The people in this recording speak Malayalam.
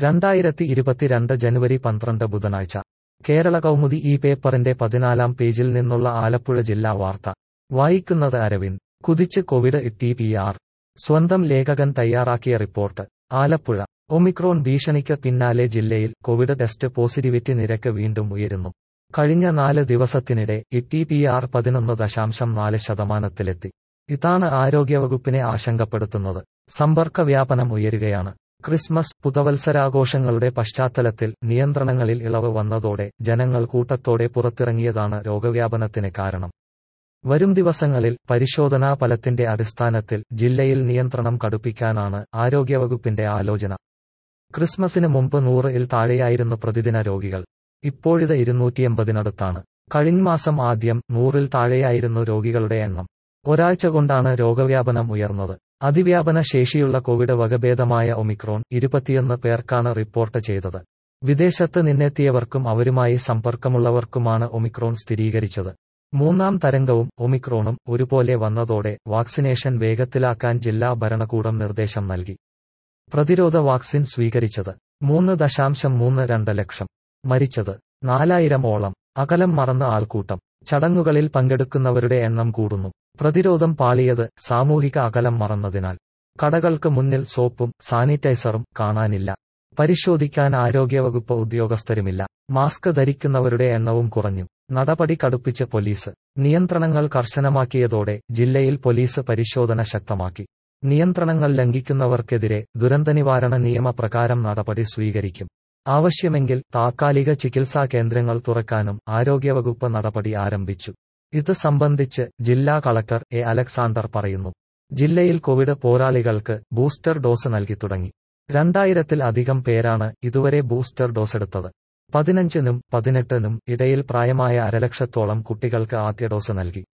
രണ്ടായിരത്തി ഇരുപത്തിരണ്ട് ജനുവരി പന്ത്രണ്ട് ബുധനാഴ്ച കേരള കൗമുദി ഈ പേപ്പറിന്റെ പതിനാലാം പേജിൽ നിന്നുള്ള ആലപ്പുഴ ജില്ലാ വാർത്ത വായിക്കുന്നത് അരവിന്ദ് കുതിച്ച് കോവിഡ് ടി പി ആർ സ്വന്തം ലേഖകൻ തയ്യാറാക്കിയ റിപ്പോർട്ട് ആലപ്പുഴ ഒമിക്രോൺ ഭീഷണിക്ക് പിന്നാലെ ജില്ലയിൽ കോവിഡ് ടെസ്റ്റ് പോസിറ്റിവിറ്റി നിരക്ക് വീണ്ടും ഉയരുന്നു കഴിഞ്ഞ നാല് ദിവസത്തിനിടെ ടി പി ആർ പതിനൊന്ന് ദശാംശം നാല് ശതമാനത്തിലെത്തി ഇതാണ് ആരോഗ്യവകുപ്പിനെ ആശങ്കപ്പെടുത്തുന്നത് സമ്പർക്ക വ്യാപനം ഉയരുകയാണ് ക്രിസ്മസ് പുതുവത്സരാഘോഷങ്ങളുടെ പശ്ചാത്തലത്തിൽ നിയന്ത്രണങ്ങളിൽ ഇളവ് വന്നതോടെ ജനങ്ങൾ കൂട്ടത്തോടെ പുറത്തിറങ്ങിയതാണ് രോഗവ്യാപനത്തിന് കാരണം വരും ദിവസങ്ങളിൽ പരിശോധനാ ഫലത്തിന്റെ അടിസ്ഥാനത്തിൽ ജില്ലയിൽ നിയന്ത്രണം കടുപ്പിക്കാനാണ് ആരോഗ്യവകുപ്പിന്റെ ആലോചന ക്രിസ്മസിന് മുമ്പ് നൂറ് ഇൽ താഴെയായിരുന്നു പ്രതിദിന രോഗികൾ ഇപ്പോഴിത് ഇരുന്നൂറ്റിയമ്പതിനടുത്താണ് കഴിഞ്ഞ മാസം ആദ്യം നൂറിൽ താഴെയായിരുന്നു രോഗികളുടെ എണ്ണം ഒരാഴ്ച കൊണ്ടാണ് രോഗവ്യാപനം ഉയർന്നത് അതിവ്യാപന ശേഷിയുള്ള കോവിഡ് വകഭേദമായ ഒമിക്രോൺ ഇരുപത്തിയൊന്ന് പേർക്കാണ് റിപ്പോർട്ട് ചെയ്തത് വിദേശത്ത് നിന്നെത്തിയവർക്കും അവരുമായി സമ്പർക്കമുള്ളവർക്കുമാണ് ഒമിക്രോൺ സ്ഥിരീകരിച്ചത് മൂന്നാം തരംഗവും ഒമിക്രോണും ഒരുപോലെ വന്നതോടെ വാക്സിനേഷൻ വേഗത്തിലാക്കാൻ ജില്ലാ ഭരണകൂടം നിർദ്ദേശം നൽകി പ്രതിരോധ വാക്സിൻ സ്വീകരിച്ചത് മൂന്ന് ദശാംശം മൂന്ന് രണ്ട് ലക്ഷം മരിച്ചത് നാലായിരം ഓളം അകലം മറന്ന ആൾക്കൂട്ടം ചടങ്ങുകളിൽ പങ്കെടുക്കുന്നവരുടെ എണ്ണം കൂടുന്നു പ്രതിരോധം പാളിയത് സാമൂഹിക അകലം മറന്നതിനാൽ കടകൾക്ക് മുന്നിൽ സോപ്പും സാനിറ്റൈസറും കാണാനില്ല പരിശോധിക്കാൻ ആരോഗ്യവകുപ്പ് ഉദ്യോഗസ്ഥരുമില്ല മാസ്ക് ധരിക്കുന്നവരുടെ എണ്ണവും കുറഞ്ഞു നടപടി കടുപ്പിച്ച് പോലീസ് നിയന്ത്രണങ്ങൾ കർശനമാക്കിയതോടെ ജില്ലയിൽ പോലീസ് പരിശോധന ശക്തമാക്കി നിയന്ത്രണങ്ങൾ ലംഘിക്കുന്നവർക്കെതിരെ ദുരന്തനിവാരണ നിയമപ്രകാരം നടപടി സ്വീകരിക്കും ആവശ്യമെങ്കിൽ താത്കാലിക ചികിത്സാ കേന്ദ്രങ്ങൾ തുറക്കാനും ആരോഗ്യവകുപ്പ് നടപടി ആരംഭിച്ചു ഇത് സംബന്ധിച്ച് ജില്ലാ കളക്ടർ എ അലക്സാണ്ടർ പറയുന്നു ജില്ലയിൽ കോവിഡ് പോരാളികൾക്ക് ബൂസ്റ്റർ ഡോസ് നൽകി തുടങ്ങി രണ്ടായിരത്തിൽ അധികം പേരാണ് ഇതുവരെ ബൂസ്റ്റർ ഡോസ് എടുത്തത് പതിനഞ്ചിനും പതിനെട്ടിനും ഇടയിൽ പ്രായമായ അരലക്ഷത്തോളം കുട്ടികൾക്ക് ആദ്യ ഡോസ് നൽകി